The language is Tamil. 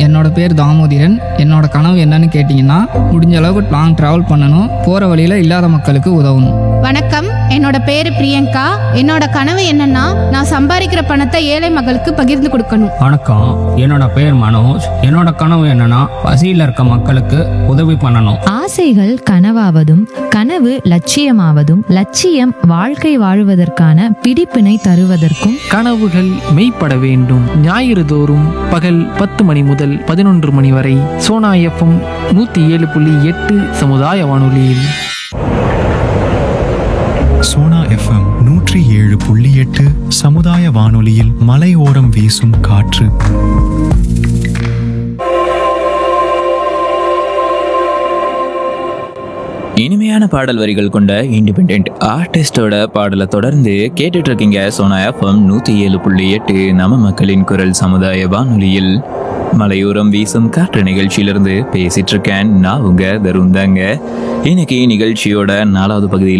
என்னோட பேர் தாமோதிரன் என்னோட கனவு என்னன்னு கேட்டிங்கன்னா முடிஞ்ச அளவுக்கு லாங் ட்ராவல் பண்ணணும் போகிற வழியில் இல்லாத மக்களுக்கு உதவணும் வணக்கம் என்னோட பேரு பிரியங்கா என்னோட கனவு என்னன்னா நான் சம்பாதிக்கிற பணத்தை ஏழை மக்களுக்கு பகிர்ந்து கொடுக்கணும் வணக்கம் என்னோட பேர் மனோஜ் என்னோட கனவு என்னன்னா பசியில் இருக்க மக்களுக்கு உதவி பண்ணணும் ஆசைகள் கனவாவதும் கனவு லட்சியமாவதும் லட்சியம் வாழ்க்கை வாழுவதற்கான பிடிப்பினை தருவதற்கும் கனவுகள் மெய்ப்பட வேண்டும் ஞாயிறு தோறும் பகல் பத்து மணி முதல் பதினொன்று மணி வரை சோனா எஃப்எம் நூற்றி ஏழு புள்ளி எட்டு சமுதாய வானொலியில் சோனா எஃப்எம் நூற்றி ஏழு புள்ளி எட்டு சமுதாய வானொலியில் மலையோரம் வீசும் காற்று இனிமையான பாடல் வரிகள் கொண்ட இண்டிபெண்ட் ஆர்டிஸ்டோட பாடலை தொடர்ந்து கேட்டுட்டு இருக்கீங்க சோனா எஃப்எம் நூத்தி ஏழு புள்ளி எட்டு நம்ம மக்களின் குரல் சமுதாய வானொலியில் மலையோரம் வீசும் காற்று நிகழ்ச்சியிலிருந்து பேசிட்டு இருக்கேன் நான் உங்க தருந்தாங்க இன்னைக்கு நிகழ்ச்சியோட நாலாவது பகுதியில்